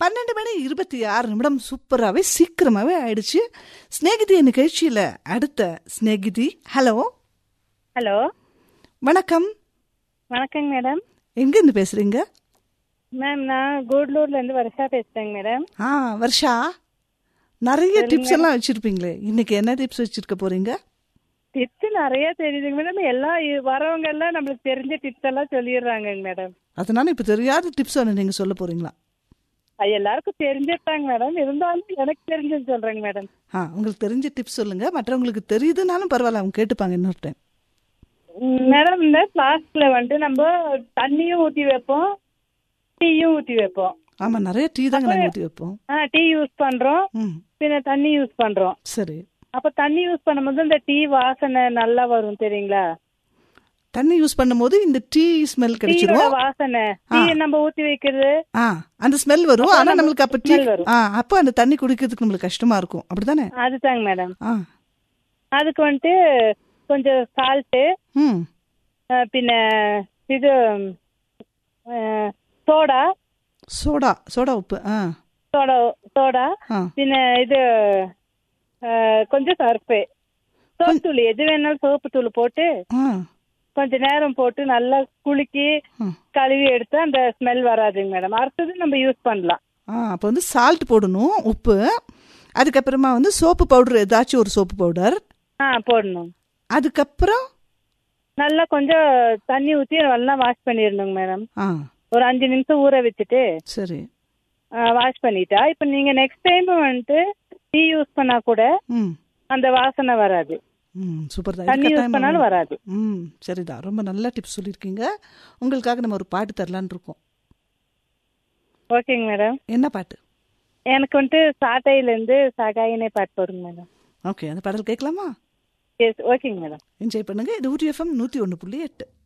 பன்னெண்டு மணி இருபத்தி ஆறு நிமிடம் சூப்பராகவே சீக்கிரமாகவே ஆயிடுச்சு ஸ்நேகிதி நிகழ்ச்சியில் அடுத்த ஸ்நேகிதி ஹலோ ஹலோ வணக்கம் வணக்கங்க மேடம் எங்கேருந்து பேசுகிறீங்க மேம் நான் கூடலூர்ல இருந்து வருஷா பேசுறேங்க மேடம் ஆ வர்ஷா நிறைய டிப்ஸ் எல்லாம் வச்சுருப்பீங்களே இன்னைக்கு என்ன டிப்ஸ் வச்சுருக்க போகிறீங்க டிப்ஸ் நிறைய தெரியுதுங்க மேடம் எல்லாம் இ- வரவங்க எல்லாம் நம்மளுக்கு தெரிஞ்ச டிப்ஸ் எல்லாம் சொல்லிடுறாங்கங்க மேடம் அதனால இப்போ தெரியாத டிப்ஸ் ஒன்று நீங்கள் சொல்ல போகிறீங்களா அது எல்லாருக்கும் தெரிஞ்சிட்டாங்க மேடம் இருந்தாலும் எனக்கு தெரிஞ்சது சொல்றேங்க மேடம் ஆ உங்களுக்கு தெரிஞ்ச டிப்ஸ் சொல்லுங்கள் மற்றவங்களுக்கு தெரியுதுனாலும் பரவாயில்ல அவங்க கேட்டுப்பாங்க இன்னொரு டைம் ம், மேடம் இந்த பிளாஸ்க்ல வந்துட்டு நம்ம தண்ணியும் ஊத்தி வைப்போம் டீயும் ஊத்தி வைப்போம் ஆமாம் நிறைய டீ தாங்க நாங்கள் ஊற்றி வைப்போம் ஆ டீ யூஸ் பண்றோம் ம் பின்ன தண்ணி யூஸ் பண்றோம் சரி அப்ப தண்ணி யூஸ் பண்ணும்போது இந்த டீ வாசனை நல்லா வரும் தெரியுங்களா தண்ணி யூஸ் பண்ணும்போது இந்த டீ ஸ்மெல் டீயோட கிடைச்சிரும் வாசனை டீ நம்ம ஊத்தி வைக்கிறது ஆ அந்த ஸ்மெல் வரும் ஆனா நம்மளுக்கு அப்ப டீ smell வரும். ஆ அப்போ அந்த தண்ணி குடிக்கிறதுக்கு நம்மளுக்கு கஷ்டமா இருக்கும் அப்படிதானே அதுதாங்க மேடம் ஆ அதுக்கு வந்துட்டு கொஞ்சம் சால்ட்டு ம் பின்ன இது சோடா சோடா சோடா உப்பு ஆ சோடா சோடா ஆ பின்ன இது அஹ், கொஞ்சம் சர்ஃபு சோப்பு தூள் எது வேணாலும் சோப்பு தூள் போட்டு ஆ கொஞ்ச நேரம் போட்டு நல்லா குலுக்கி ம். கழுவி எடுத்து அந்த ஸ்மெல் வராதுங்க மேடம் அடுத்தது நம்ம யூஸ் பண்ணலாம் ஆ அப்போ வந்து சால்ட் போடணும் உப்பு அதுக்கப்புறமா வந்து சோப்பு பவுடர் ஏதாச்சும் ஒரு சோப்பு பவுடர் ஆ போடணும் அதுக்கப்புறம் நல்லா கொஞ்சம் தண்ணி ஊற்றி நல்லா வாஷ் பண்ணிடணுங்க மேடம் ஆ ஒரு அஞ்சு நிமிஷம் ஊற வச்சுட்டு சரி வாஷ் பண்ணிட்டா இப்போ நீங்க நெக்ஸ்ட் டைம் வந்துட்டு டீ யூஸ் பண்ணா கூட ம் அந்த வாசனை வராது ம் சூப்பர் தான் தண்ணி இது யூஸ் கட்டாயமா பண்ணாலும் வராது ம் சரிதான் ரொம்ப நல்ல டிப்ஸ் சொல்லியிருக்கீங்க உங்களுக்காக நம்ம ஒரு பாட்டு தரலான்னு இருக்கோம் ஓகேங்க மேடம் என்ன பாட்டு எனக்கு வந்துட்டு சாட்டையில இருந்து சகாயினே பாட்டு போடுங்க மேடம் ஓகே அந்த பாடல் கேட்கலாமா எஸ் ஓகேங்க மேடம் என்ஜாய் பண்ணுங்க இது ஊட்டி எஃப்எம் நூற்றி ஒன்று புள்ளி எட்டு